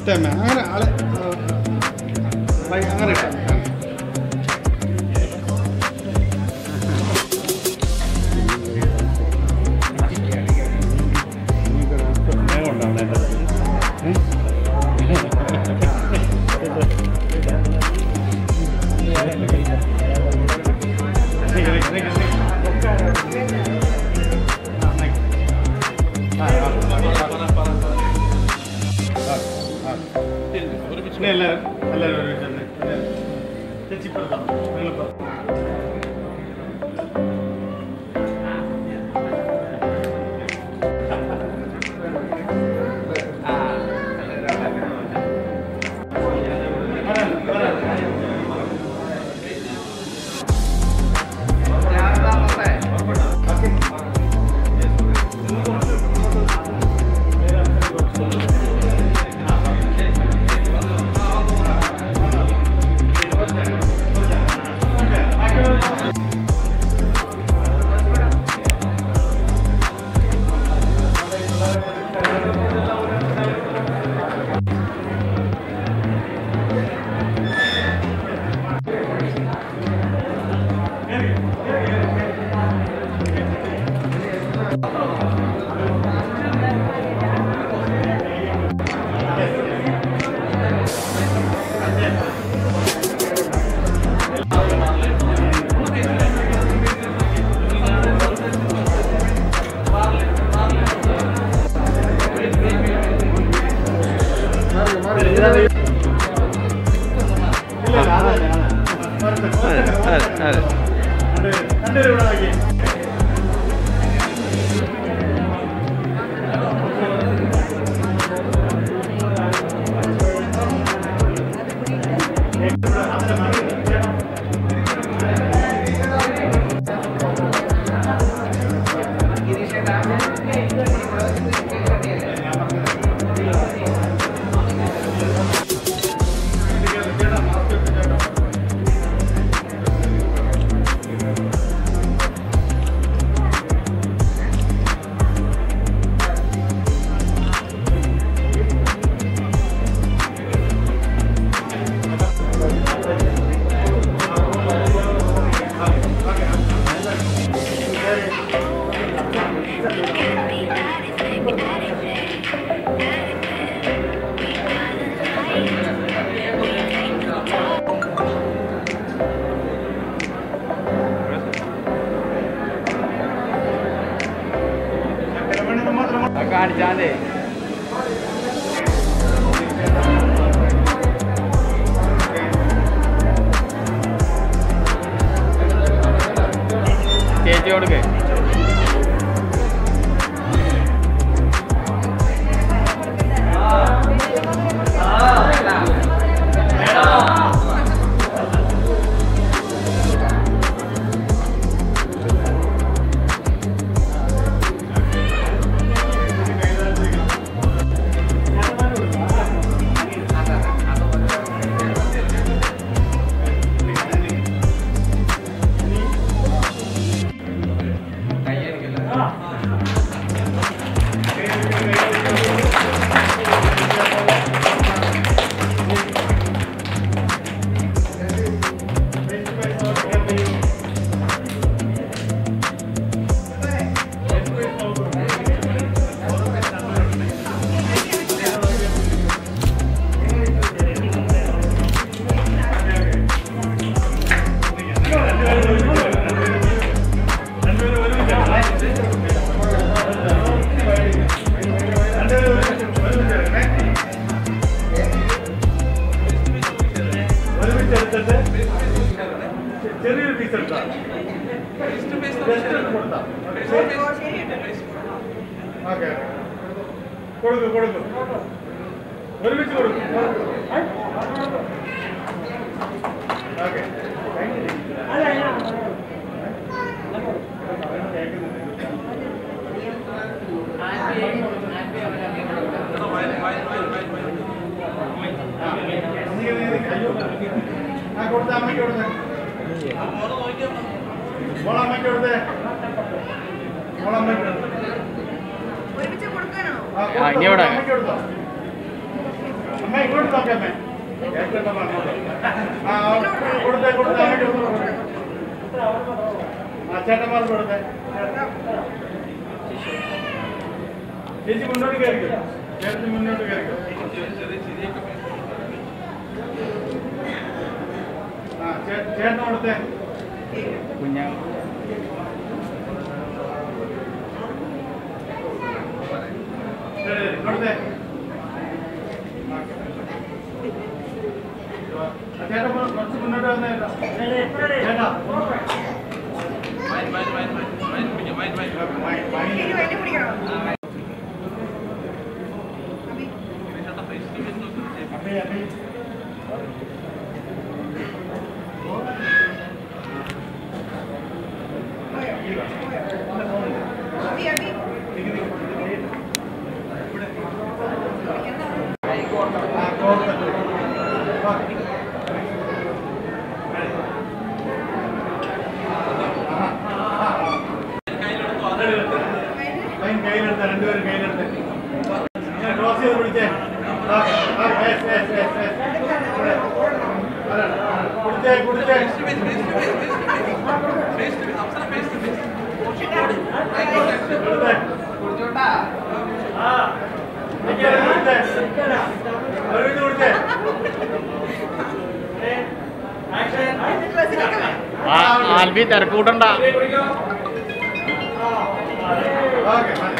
ഒറ്റമ്മ അങ്ങനെ ആളെ ആ, അങ്ങനെ ഇട്ടാ മതി. ഇനി എല്ലാവരും എല്ലാവരും ഒരുമിച്ച് വന്ന് ചേച്ചി ഇപ്പുറത്താ നിങ്ങളിപ്പോ ഇല്ല ഇല്ല അതല്ല അതല്ല രണ്ടുപേരും ഇവിടെ നോക്കി കാണിച്ചാലേ ചേച്ചി കൊടുക്കേ ഒരുമിച്ചെടുത്തിട്ട് ചെറിയൊരു പീസ് എടുത്താൽ ജസ്റ്റ് ഒന്ന് കൊടുത്താൽ ഓക്കെ കൊടുക്കും കൊടുക്കും ഒരുമിച്ച് കൊടുക്കും ഓക്കെ ആ കൊടുത്ത അമ്മയ്ക്ക് കൊടുത്തേ മോളമ്മയ്ക്ക് കൊടുത്തേ മോളമ്മയ്ക്ക് കൊടുത്തേ ഒരുമിച്ച് കൊടുക്കാനാണോ ആ, ആ, ഇനി എവിടെ? അമ്മയ്ക്ക് കൊടുത്തോ അമ്മ ഇങ്ങോട്ട് നോക്കാം അമ്മേ ഏറ്റവും അങ്ങോട്ട് ആ കൊടുത്തേ കൊടുത്തേ അങ്ങോട്ട് കൊടുത്തേ. ആ ചേട്ടന്മാർക്ക് കൊടുത്തേ ചേച്ചി മുന്നോട്ട് കയറിക്കോ ചേച്ചി മുന്നോട്ട് കയറിക്കോ ആ ചേ- ചേട്ടൻ കൊടുത്തേ കുഞ്ഞാ ശരി, ശരി, കൊടുത്തേ ആ, ചേട്ടൻ മു- കുറച്ച് മുന്നോട്ട് വന്നേ ചേട്ടാ മൈ- മൈ- അപ്പേ, അപ്പേ. ആ, കോർത്ത്. ആ. ലൈൻ കയ്യിലെടുത്ത രണ്ടുപേരും കയ്യിലെടുത്ത് ഇങ്ങനെ ക്രോസ് ചെയ്ത് പിടിച്ചേ ആ, ആ, yes, yes, yes, yes. ഇവിടെ. അതാണ്, അതാണ്. കുടിച്ചേ കുടിച്ചേ എടുത്തേ. ആ. നിൽക്കാതെ കുടിച്ചേ. ഒരുമിച്ച് കുടിച്ചേ. ആൽബി തിരക്കൂട്ടണ്ട ഓക്കേ, മതി.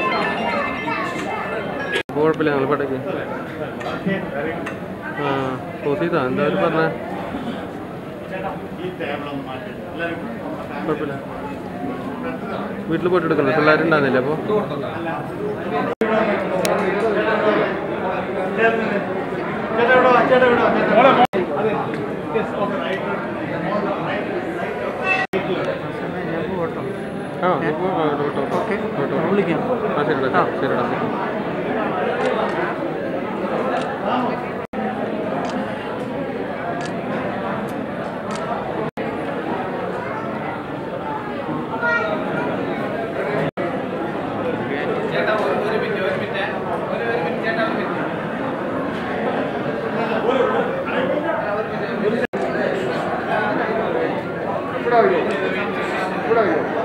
കുഴപ്പമില്ല ഞങ്ങൾ പടയ്ക്ക് ഓക്കേ, very good. ആ ക്ലോസ് ചെയ്താ എന്താ അവർ പറഞ്ഞ ചേട്ടാ, ഈ ടേബിൾ ഒന്ന് മാറ്റി എല്ലാവരും കുഴപ്പമില്ല വീട്ടിൽ പോയിട്ട് എടുക്കണം പിള്ളേരുണ്ടാകുന്നില്ല അപ്പോൾ ചേട്ടാ ഇവിടെ വാ, ചേട്ടാ ഇവിടെ വാ, ചേട്ടാ. അതെ. Yes, okay, right. ആ ഇപ്പോൾ കേട്ടോ വിളിക്കാം ആ ശരിടാ ശരിടാ ഇവിടെ